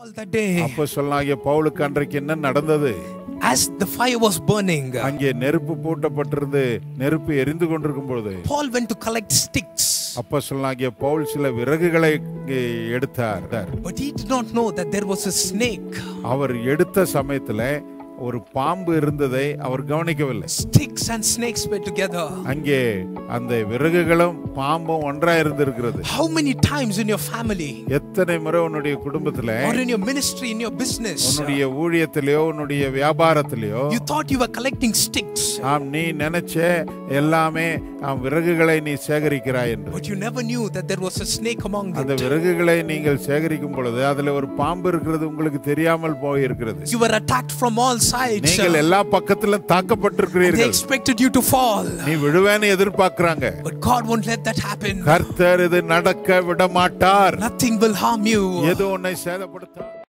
Paul that day, அப்போ சொல்லாகிய பவுலுக்கு அன்றைக்கு என்ன நடந்தது as the fire was burning, அங்கே நெருப்பு பூட்டப்பட்டிருந்து நெருப்பு எரிந்து கொண்டிருக்கும் பொழுது Paul went to collect sticks. அப்போ சொல்லாகிய பவுல் சில விறகுகளை இங்கே எடுத்தார் But he did not know that there was a snake. அவர் எடுத்த சமயத்துல ஒரு பாம்பு இருந்ததை அவர் கவனிக்கவில்லை Sticks and snakes were together. அங்கே அந்த விறகுகளும் பாம்பும் ஒன்றா இருந்திருக்கிறது How many times in your family எத்தனை முறை உன்னுடைய குடும்பத்துல or in your ministry, in your business, உன்னுடைய ஊழியத்திலேயோ உன்னுடைய வியாபாரத்திலேயோ you thought you were collecting sticks, ஆம் நீ நினைச்ச எல்லாமே ஆம், விறகுகளை நீ சேகரிக்கிறாய் என்று but you never knew that there was a snake among அந்த them. விறகுகளை நீங்கள் சேகரிக்கும் பொழுது அதுல ஒரு பாம்பு இருக்கிறது உங்களுக்கு தெரியாமல் போயிருக்கிறது You were attacked from all sides. நீங்கள் எல்லா பக்கத்திலும் They தாக்கப்பட்டிருக்கிறீர்கள் expected you to fall. நீ விழுவேன்னு எதிர்பார்க்கறாங்க But God won't let that happen. கர்த்தர் இது நடக்க விட மாட்டார் Nothing will harm you. எது உன்னை சேதப்படுத்த